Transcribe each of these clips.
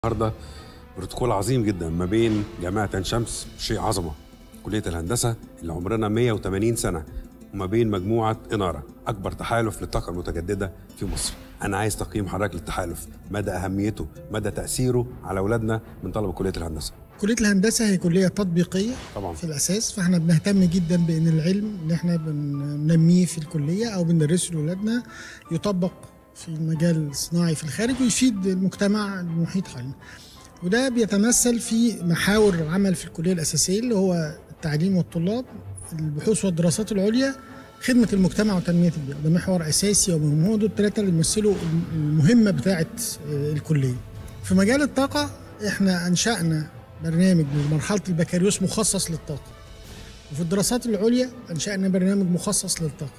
النهارده بروتوكول عظيم جدا ما بين جامعه عين شمس شيء عظمه كليه الهندسه اللي عمرنا 180 سنه وما بين مجموعه اناره اكبر تحالف للطاقه المتجدده في مصر انا عايز تقييم حضرتك للتحالف مدى اهميته مدى تاثيره على اولادنا من طلبه كليه الهندسه كليه الهندسه هي كليه تطبيقيه طبعا في الاساس فاحنا بنهتم جدا بان العلم اللي احنا بننميه في الكليه او بندرسه لاولادنا يطبق في المجال الصناعي في الخارج ويفيد المجتمع المحيط حولنا وده بيتمثل في محاور العمل في الكليه الاساسيه اللي هو التعليم والطلاب البحوث والدراسات العليا خدمة المجتمع وتنمية البيئة ده محور أساسي ومهم هو دول الثلاثة اللي بيمثلوا المهمة بتاعة الكلية في مجال الطاقة احنا أنشأنا برنامج من مرحلة البكالوريوس مخصص للطاقة وفي الدراسات العليا أنشأنا برنامج مخصص للطاقة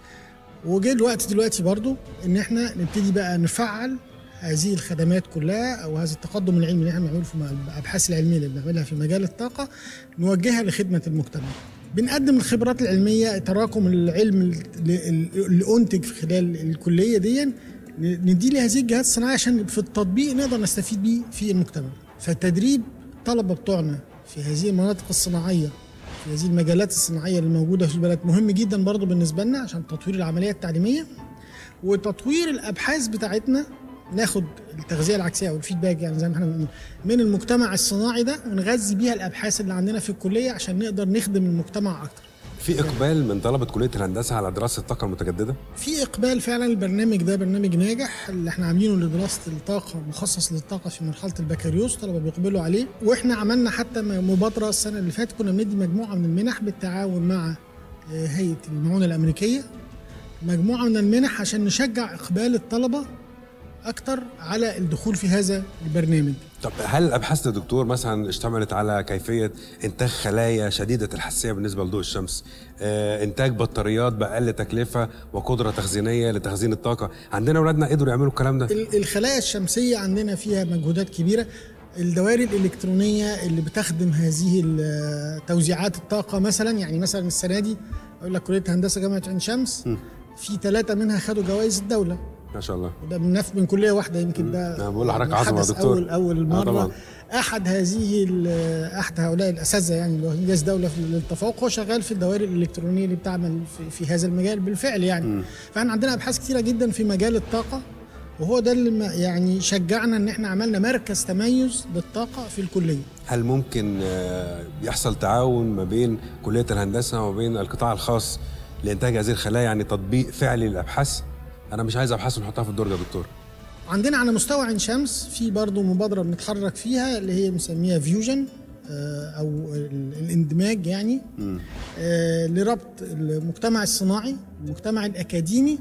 وجه الوقت دلوقتي برضو ان احنا نبتدي بقى نفعل هذه الخدمات كلها او هذا التقدم العلمي اللي احنا بنعمله في الابحاث العلميه اللي بنعملها في مجال الطاقه نوجهها لخدمه المجتمع. بنقدم الخبرات العلميه تراكم العلم اللي انتج في خلال الكليه دي ندي لهذه الجهات الصناعيه عشان في التطبيق نقدر نستفيد بيه في المجتمع. فالتدريب الطلبه بتوعنا في هذه المناطق الصناعيه في هذه المجالات الصناعيه اللي موجوده في البلد مهم جدا برضه بالنسبه لنا عشان تطوير العمليه التعليميه وتطوير الابحاث بتاعتنا ناخد التغذيه العكسيه او الفيدباك يعني زي ما احنا بنقول من المجتمع الصناعي ده ونغذي بيها الابحاث اللي عندنا في الكليه عشان نقدر نخدم المجتمع اكتر. في اقبال من طلبه كليه الهندسه على دراسه الطاقه المتجدده؟ في اقبال فعلا البرنامج ده برنامج ناجح اللي احنا عاملينه لدراسه الطاقه مخصص للطاقه في مرحله البكالوريوس طلبه بيقبلوا عليه واحنا عملنا حتى مبادره السنه اللي فاتت كنا بندي مجموعه من المنح بالتعاون مع هيئه المعونه الامريكيه مجموعه من المنح عشان نشجع اقبال الطلبه اكتر على الدخول في هذا البرنامج طب هل الابحاث يا دكتور مثلا اشتملت على كيفيه انتاج خلايا شديده الحساسيه بالنسبه لضوء الشمس اه انتاج بطاريات باقل تكلفه وقدره تخزينيه لتخزين الطاقه عندنا اولادنا قدروا يعملوا الكلام ده الخلايا الشمسيه عندنا فيها مجهودات كبيره الدوائر الالكترونيه اللي بتخدم هذه توزيعات الطاقه مثلا يعني مثلا السنه دي اقول لك كليه هندسه جامعه عين شمس م. في ثلاثه منها خدوا جوائز الدوله ما شاء الله وده من نفس من كليه واحده يمكن ده انا بقول لحضرتك عظمه يا دكتور اول اول مره آه احد هذه احد هؤلاء الاساتذه يعني اللي هو انجاز دوله للتفوق هو شغال في الدوائر الالكترونيه اللي بتعمل في, في هذا المجال بالفعل يعني م. فاحنا عندنا ابحاث كثيره جدا في مجال الطاقه وهو ده اللي يعني شجعنا ان احنا عملنا مركز تميز للطاقه في الكليه هل ممكن يحصل تعاون ما بين كليه الهندسه وما بين القطاع الخاص لانتاج هذه الخلايا يعني تطبيق فعلي للابحاث انا مش عايز ابحاث نحطها في الدرج يا دكتور عندنا على مستوى عين شمس في برضه مبادره بنتحرك فيها اللي هي مسميها فيوجن او الاندماج يعني لربط المجتمع الصناعي المجتمع الاكاديمي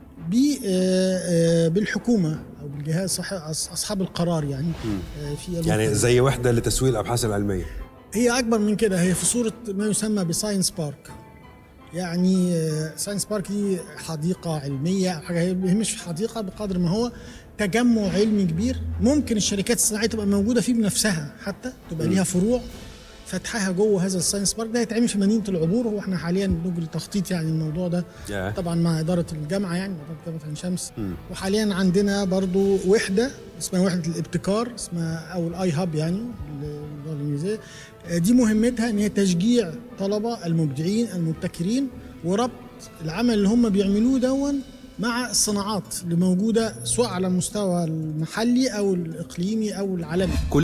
بالحكومه او بالجهات اصحاب القرار يعني في يعني زي وحده لتسويق الابحاث العلميه هي اكبر من كده هي في صوره ما يسمى بساينس بارك يعني ساينس بارك دي حديقه علميه او حاجه هي مش حديقه بقدر ما هو تجمع علمي كبير ممكن الشركات الصناعيه تبقى موجوده فيه بنفسها حتى تبقى ليها فروع فتحها جوه هذا الساينس بارك ده هيتعمل في مدينه العبور هو احنا حاليا بنجري تخطيط يعني الموضوع ده yeah. طبعا مع اداره الجامعه يعني اداره جامعه عين شمس mm. وحاليا عندنا برضو وحده اسمها وحده الابتكار اسمها او الاي هاب يعني باللغه الانجليزيه دي مهمتها ان هي تشجيع طلبه المبدعين المبتكرين وربط العمل اللي هم بيعملوه دون مع الصناعات اللي موجوده سواء على المستوى المحلي او الاقليمي او العالمي